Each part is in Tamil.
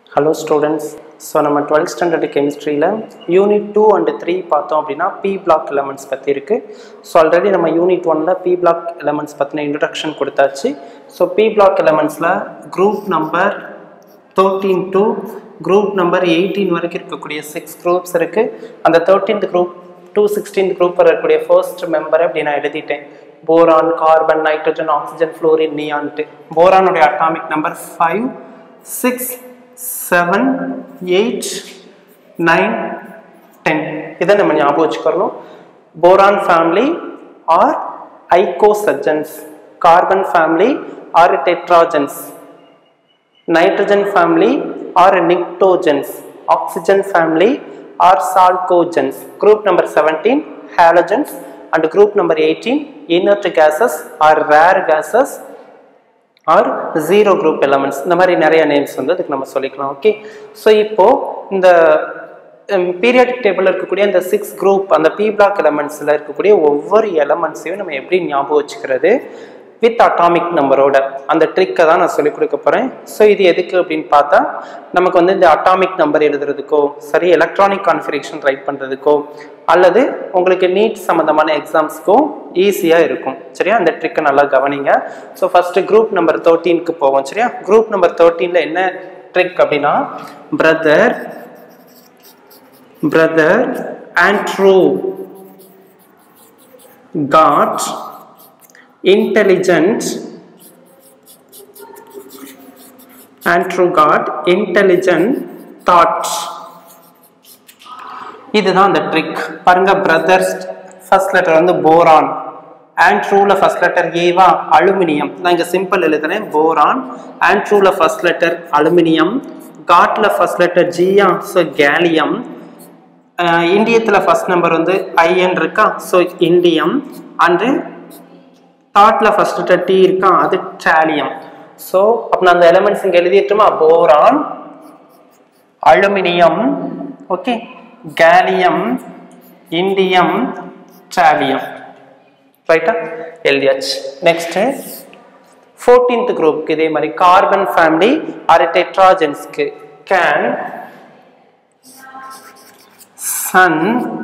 ஹலோ ஸ்டூடெண்ட்ஸ் ஸோ நம்ம டுவெல்த் ஸ்டாண்டர்ட் கெமிஸ்ட்ரியில் யூனிட் டூ அண்ட் த்ரீ பார்த்தோம் அப்படின்னா பி பிளாக் எலமெண்ட்ஸ் பற்றி இருக்குது ஸோ ஆல்ரெடி நம்ம யூனிட் ஒனில் பி பிளாக் எலமெண்ட்ஸ் பற்றின இன்ட்ரடக்ஷன் கொடுத்தாச்சு ஸோ பி பிளாக் எலமெண்ட்ஸில் group number thirteen to group number eighteen வரைக்கும் இருக்கக்கூடிய சிக்ஸ் குரூப்ஸ் இருக்குது அந்த thirteenth group to sixteenth group வரக்கூடிய ஃபர்ஸ்ட் மெம்பர் அப்படி நான் எழுதிட்டேன் boron carbon nitrogen oxygen fluorine நியான்ட்டு போரானுடைய atomic number five six seven eight nine ten இதை நம்ம ஞாபகம் வச்சுக்கணும் boron family are icosagens carbon family are tetragens nitrogen family are nictogens oxygen family are chalcogens group number 17 halogens and group number 18 inert gases are rare gases are zero group elements இந்த மாதிரி நிறைய நேம்ஸ் வந்து அதுக்கு நம்ம சொல்லிக்கலாம் ஓகே ஸோ இப்போ இந்த பீரியாடிக் டேபிளில் இருக்கக்கூடிய இந்த சிக்ஸ் குரூப் அந்த பி பிளாக் எலமெண்ட்ஸில் இருக்கக்கூடிய ஒவ்வொரு எலமெண்ட்ஸையும் நம்ம எப்படி ஞாபகம் வச்சுக்கிறது வித் அட்டாமிக் நம்பரோட அந்த ட்ரிக்கை தான் நான் சொல்லிக் கொடுக்க போகிறேன் ஸோ இது எதுக்கு அப்படின்னு பார்த்தா நமக்கு வந்து இந்த அட்டாமிக் நம்பர் எழுதுறதுக்கோ சரி எலக்ட்ரானிக் கான்ஃபிகரேஷன் ரைட் பண்ணுறதுக்கோ அல்லது உங்களுக்கு நீட் சம்மந்தமான எக்ஸாம்ஸ்க்கோ ஈஸியாக இருக்கும் சரியா அந்த ட்ரிக்கை நல்லா கவனிங்க ஸோ ஃபஸ்ட்டு குரூப் நம்பர் தேர்ட்டீனுக்கு போவோம் சரியா குரூப் நம்பர் தேர்ட்டீனில் என்ன ட்ரிக் அப்படின்னா brother brother Andrew got intelligent Andrew got intelligent thought இதுதான் அந்த ட்ரிக் பாருங்க பிரதர்ஸ் ஃபர்ஸ்ட் லெட்டர் வந்து போரான் ஆண்ட்ரூல ஃபர்ஸ்ட் லெட்டர் ஏவா அலுமினியம் நான் இங்க சிம்பிள் எழுதுறேன் போரான் ஆண்ட்ரூல ஃபர்ஸ்ட் லெட்டர் அலுமினியம் காட்ல ஃபர்ஸ்ட் லெட்டர் ஜியா ஸோ கேலியம் இந்தியத்தில் ஃபர்ஸ்ட் நம்பர் வந்து ஐஎன் இருக்கா ஸோ இண்டியம் அண்டு தாட்ல ஃபர்ஸ்ட் டி இருக்கா அது ட்ராலியம் ஸோ அப்போ நான் அந்த எலமெண்ட்ஸ் இங்கே எழுதிட்டுமா boron aluminium okay gallium indium thallium ரைட்டா எழுதியாச்சு நெக்ஸ்ட் ஃபோர்டீன்த் குரூப்க்கு இதே மாதிரி கார்பன் ஃபேமிலி ஆர் டெட்ராஜன்ஸ்க்கு can son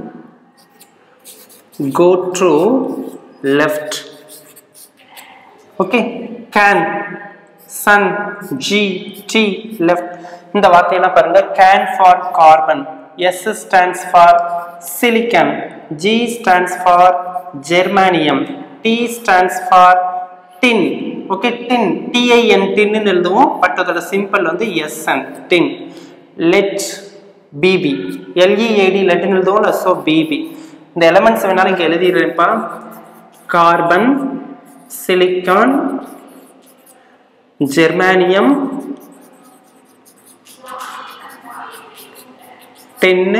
go to left okay can son G T left இந்த வார்த்தையெல்லாம் பாருங்க can for carbon S stands for silicon G stands for germanium T stands for tin okay tin T I N டின்னு எழுதுவோம் பட் அதோட சிம்பிள் வந்து S N tin lead P B L E A D லெட்னு எழுதுவோம்ல ஸோ பிபி இந்த எலமெண்ட்ஸ் வேணாலும் இங்கே எழுதிடுறேன்ப்பா கார்பன் சிலிக்கான் ஜெர்மானியம் டென்னு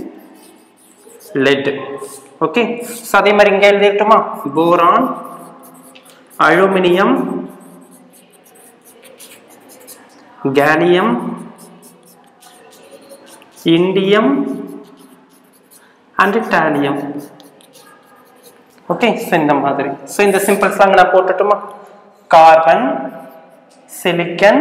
லெட் ஓகே ஸோ அதே மாதிரி இங்கே எழுதிட்டுமா boron aluminium gallium indium and thallium okay so இந்த மாதிரி ஸோ இந்த சிம்பிள்ஸ்லாம் நான் போட்டுட்டுமா carbon silicon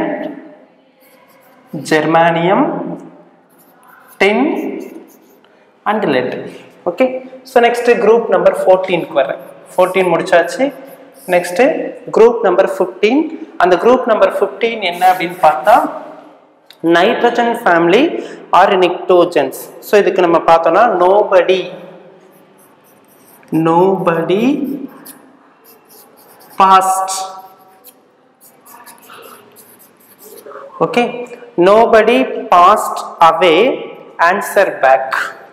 germanium tin and lead okay so next group number ஃபோர்டீனுக்கு வரேன் ஃபோர்டீன் முடிச்சாச்சு நெக்ஸ்ட் குரூப் நம்பர் ஃபிஃப்டீன் அந்த குரூப் நம்பர் ஃபிஃப்டீன் என்ன அப்படின்னு பார்த்தா nitrogen family are pnictogens so இதுக்கு நம்ம பார்த்தோம்னா nobody nobody passed okay nobody passed away answer back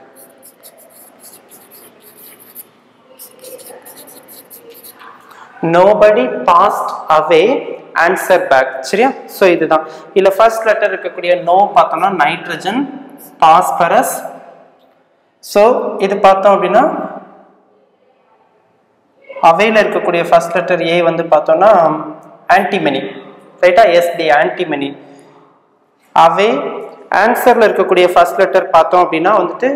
nobody passed away answer back சரியா ஸோ இதுதான் இதில் ஃபர்ஸ்ட் லெட்டர் இருக்கக்கூடிய நோ பார்த்தோம்னா நைட்ரஜன் பாஸ்பரஸ் ஸோ இது பார்த்தோம் அப்படின்னா அவையில் இருக்கக்கூடிய ஃபர்ஸ்ட் லெட்டர் ஏ வந்து பார்த்தோம்னா ஆன்டிமனி ரைட்டா எஸ் தி ஆன்டிமனி அவே ஆன்சரில் இருக்கக்கூடிய ஃபர்ஸ்ட் லெட்டர் பார்த்தோம் அப்படின்னா வந்துட்டு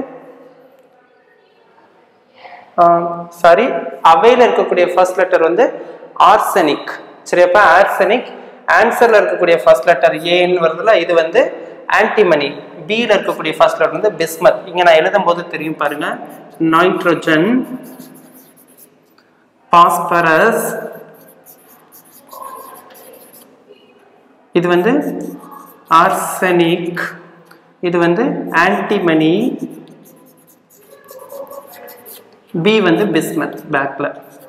சாரி அவையில் இருக்கக்கூடிய ஃபர்ஸ்ட் லெட்டர் வந்து ஆர்சனிக் சரியாப்பா ஆர்சனிக் ஆன்சரில் இருக்கக்கூடிய ஃபர்ஸ்ட் லெட்டர் ஏன்னு வருதுல இது வந்து ஆன்டிமனி பியில் இருக்கக்கூடிய ஃபர்ஸ்ட் லெட்டர் வந்து பிஸ்மத் இங்க நான் எழுதும் போது தெரியும் பாருங்க நைட்ரோஜன் பாஸ்பரஸ் இது வந்து ஆர்சனிக் இது வந்து ஆன்டிமனி பி வந்து பிஸ்மத் பேக்ல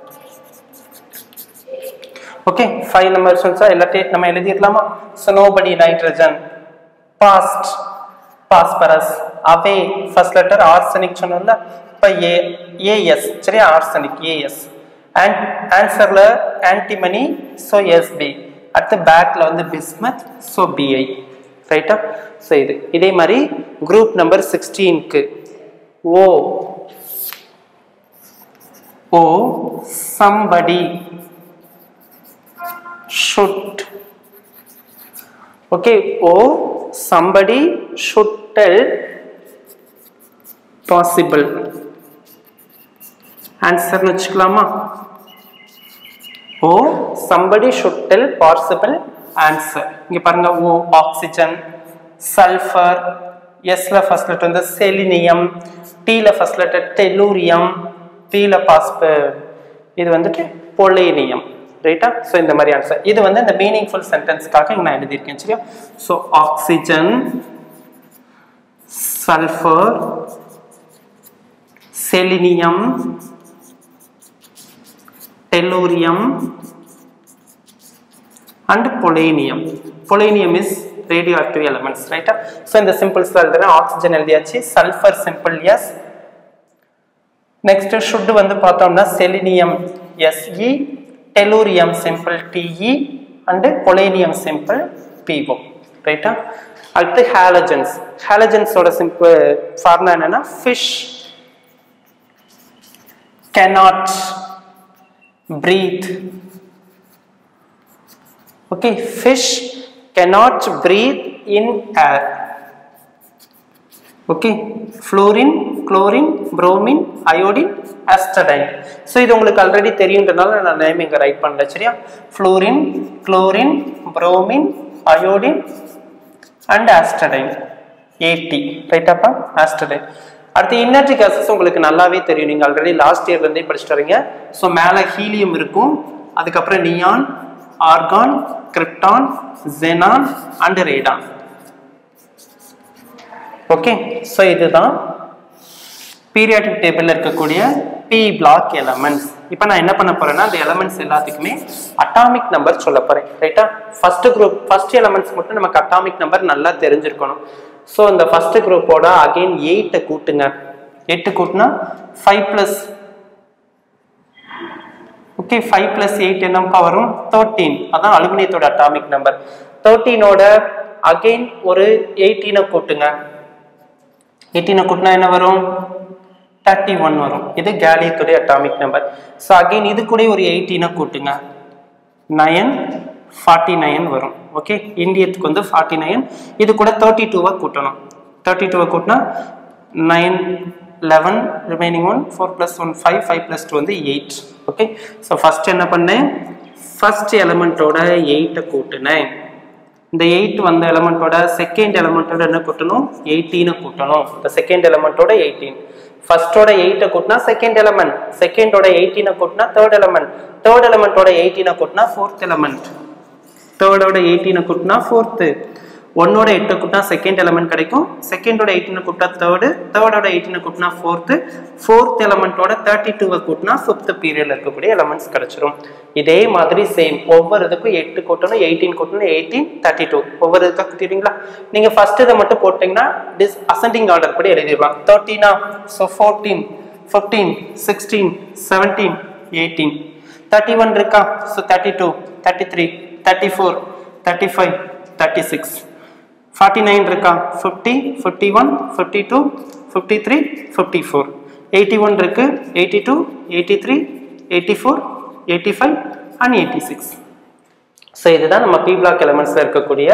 ஓகே ஃபைவ் நம்பர்ஸ் வந்து எல்லாத்தையும் நம்ம எழுதிடலாமா so nobody nitrogen passed phosphorus away first letter arsenic சொன்னோம்ல இப்போ ஏ ஏஎஸ் சரியா ஆர்சனிக் ஏஎஸ் அண்ட் ஆன்சரில் ஆன்டிமனி ஸோ எஸ்பி அடுத்து பேக்ல வந்து பிஸ்மத் ஸோ பிஐ ரைட்டா ஸோ இது இதே மாதிரி குரூப் நம்பர் சிக்ஸ்டீனுக்கு O O somebody should okay oh somebody should tell possible answer வச்சுக்கலாமா ஓ somebody should tell possible answer இங்க பாருங்க ஓ ஆக்சிஜன் சல்ஃபர் எஸ்ல ஃபர்ஸ்ட் லெட்டர் வந்து செலினியம் டீல ஃபர்ஸ்ட் லெட்டர் டெலூரியம் பீல பாஸ்ப இது வந்துட்டு பொலேனியம் ரைட்டா ஸோ இந்த மாதிரி ஆன்சர் இது வந்து இந்த மீனிங்ஃபுல் சென்டென்ஸ்க்காக இங்க நான் எழுதியிருக்கேன் சரியா so oxygen sulphur selenium tellurium and polonium polonium is radioactive elements ரைட்டா ஸோ இந்த சிம்பிள்ஸ் எழுதுறேன் ஆக்சிஜன் எழுதியாச்சு sulphur symbol S next should வந்து பார்த்தோம்னா selenium S E tellurium symbol T E and polonium symbol P O ரைட்டா அடுத்து ஹாலஜன்ஸ் ஹாலஜன்ஸோட சிம்பிள் ஃபார்முலா என்னன்னா fish cannot breathe okay fish cannot breathe in air okay fluorine chlorine bromine iodine astatine so இது உங்களுக்கு ஆல்ரெடி தெரியுன்றனால நான் நேம் இங்கே ரைட் பண்ணல சரியா fluorine chlorine bromine iodine and astatine A T ரைட்டாப்பா ஆஸ்டடைன் அடுத்து இன்னர்ஜி கேசஸ் உங்களுக்கு நல்லாவே தெரியும் நீங்கள் ஆல்ரெடி லாஸ்ட் இயர்லேருந்தே படிச்சுட்டு வரீங்க ஸோ மேலே ஹீலியம் இருக்கும் அதுக்கப்புறம் neon argon krypton xenon and radon okay so இதுதான் பீரியாடிக் டேபிளில் இருக்கக்கூடிய பி பிளாக் எலமெண்ட்ஸ் இப்போ நான் என்ன பண்ண போறேன்னா அந்த எலமெண்ட்ஸ் எல்லாத்துக்குமே அட்டாமிக் நம்பர் சொல்ல போறேன் ரைட்டா ஃபர்ஸ்ட் குரூப் ஃபர்ஸ்ட் எலமெண்ட்ஸ் மட்டும் நமக்கு அட்டாமிக் நம்பர் நல்லா தெரிஞ்சிருக்கணும் ஸோ இந்த ஃபர்ஸ்ட் குரூப்போட அகைன் எயிட்டை கூட்டுங்க எட்டு கூட்டினா five plus okay five plus eight என்னப்பா வரும் தேர்ட்டீன் அதான் அலுமினியத்தோட அட்டாமிக் நம்பர் தேர்ட்டீனோட அகைன் ஒரு எயிட்டீனை கூட்டுங்க எயிட்டீனை கூட்டினா என்ன வரும் தேர்ட்டி ஒன் வரும் இது கேலியத்துடைய அட்டாமிக் நம்பர் ஸோ அகைன் இது கூட ஒரு எயிட்டீனை கூட்டுங்க நயன் ஃபார்ட்டி நைன் வரும் ஓகே இந்தியத்துக்கு வந்து ஃபார்ட்டி நைன் இது கூட தேர்ட்டி டூவை கூட்டணும் தேர்ட்டி டூவை கூட்டினா nine eleven remaining one four plus one five five plus two வந்து எயிட் ஓகே ஸோ ஃபஸ்ட் என்ன பண்ணேன் ஃபர்ஸ்ட் எலமெண்ட்டோட எயிட்டை கூட்டினேன் இந்த எயிட் வந்த எலமெண்ட்டோட செகண்ட் எலமெண்ட்டோட என்ன கூட்டணும் எயிட்டீனை கூட்டணும் இந்த செகண்ட் எலமெண்ட்டோட எயிட்டீன் ஃபர்ஸ்டோட எயிட்டை கூட்டினா செகண்ட் எலமெண்ட் செகண்டோட எயிட்டீனை கூட்டினா தேர்ட் எலமெண்ட் தேர்ட் எலமெண்ட்டோட எயிட்டீனை கூட்டினா ஃபோர்த் எலமெண்ட் தேர்டோட எயிட்டீனை கூட்டினா ஃபோர்த்து ஒன்னோட எட்டை கூட்டினா செகண்ட் எலமெண்ட் கிடைக்கும் செகண்டோட எயிட்டீனை கூட்டினா தேர்டு தேர்டோட எயிட்டீனை கூட்டினா ஃபோர்த்து ஃபோர்த் எலமெண்ட்டோட தேர்ட்டி டூவை கூட்டினா ஃபிஃப்த் பீரியட்ல இருக்கக்கூடிய எலமெண்ட்ஸ் கிடைச்சிரும் இதே மாதிரி சேம் ஒவ்வொரு இதுக்கும் எட்டு கூட்டணும் எயிட்டீன் கூட்டணும் எயிட்டீன் தேர்ட்டி டூ ஒவ்வொரு இதுக்காக கூட்டிட்டீங்களா நீங்க ஃபர்ஸ்ட் இதை மட்டும் போட்டீங்கன்னா டிஸ் அசெண்டிங் ஆர்டர் படி எழுதிடலாம் தேர்ட்டீனா so fourteen fifteen sixteen seventeen eighteen thirty one இருக்கா so thirty two thirty three thirty four thirty five thirty six forty nine இருக்கா fifty fifty one fifty two fifty three fifty four eighty one இருக்கு eighty two eighty three eighty four eighty five and eighty six so இதுதான் நம்ம பி பிளாக் எலமெண்ட்ஸில் இருக்கக்கூடிய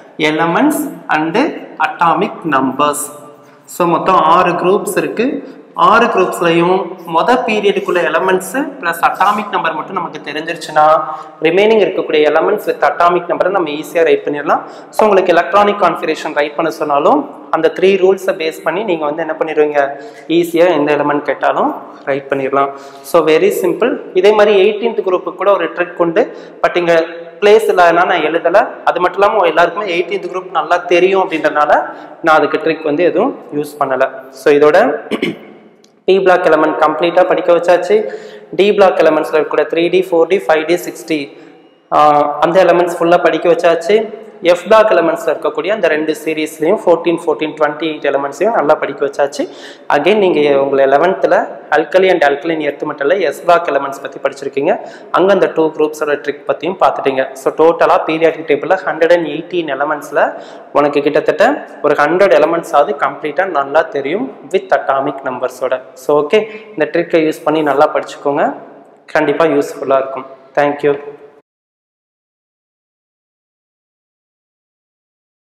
elements and atomic numbers so மொத்தம் ஆறு குரூப்ஸ் இருக்கு ஆறு குரூப்ஸ்லையும் மொதல் பீரியடுக்குள்ள எலமெண்ட்ஸு ப்ளஸ் அட்டாமிக் நம்பர் மட்டும் நமக்கு தெரிஞ்சிருச்சுன்னா ரிமைனிங் இருக்கக்கூடிய எலமெண்ட்ஸ் வித் அட்டாமிக் நம்பரை நம்ம ஈஸியாக ரைட் பண்ணிடலாம் ஸோ உங்களுக்கு எலக்ட்ரானிக் கான்ஃபிகரேஷன் ரைட் பண்ண சொன்னாலும் அந்த த்ரீ ரூல்ஸை பேஸ் பண்ணி நீங்கள் வந்து என்ன பண்ணிடுவீங்க ஈஸியாக எந்த எலமெண்ட் கேட்டாலும் ரைட் பண்ணிடலாம் ஸோ வெரி சிம்பிள் இதே மாதிரி எயிட்டீன்த் குரூப்புக்கு கூட ஒரு ட்ரிக் உண்டு பட் இங்கே பிளேஸ் இல்லைன்னா நான் எழுதலை அது மட்டும் இல்லாமல் எல்லாருக்குமே எயிட்டீன்த் குரூப் நல்லா தெரியும் அப்படின்றனால நான் அதுக்கு ட்ரிக் வந்து எதுவும் யூஸ் பண்ணலை ஸோ இதோட பி பிளாக் எலமெண்ட் கம்ப்ளீட்டாக படிக்க வச்சாச்சு டி பிளாக் எலமெண்ட்ஸில் இருக்கக்கூடிய three D four D five D six D அந்த எலமெண்ட்ஸ் ஃபுல்லாக படிக்க வச்சாச்சு எஃப் பிளாக் எலமெண்ட்ஸில் இருக்கக்கூடிய அந்த ரெண்டு சீரீஸ்லையும் ஃபோர்டீன் ஃபோர்டீன் டுவெண்ட்டி எயிட் எலமெண்ட்ஸையும் நல்லா படிக்க வச்சாச்சு அகைன் நீங்கள் உங்களை லெவன்த்தில் அல்கலி அண்ட் அல்கலின் எர்த்து மட்டும் இல்லை எஸ் பிளாக் எலமெண்ட்ஸ் பற்றி படிச்சிருக்கீங்க அங்கே அந்த டூ குரூப்ஸோட ட்ரிக் பற்றியும் பார்த்துட்டீங்க ஸோ டோட்டலாக பீரியாடிக் டேபிளில் ஹண்ட்ரட் அண்ட் எயிட்டீன் எலமெண்ட்ஸில் உனக்கு கிட்டத்தட்ட ஒரு ஹண்ட்ரட் எலமெண்ட்ஸ் ஆகுது கம்ப்ளீட்டாக நல்லா தெரியும் வித் அட்டாமிக் நம்பர்ஸோட ஸோ ஓகே இந்த ட்ரிக்கை யூஸ் பண்ணி நல்லா படிச்சுக்கோங்க கண்டிப்பாக யூஸ்ஃபுல்லாக இருக்கும் தேங்க்யூ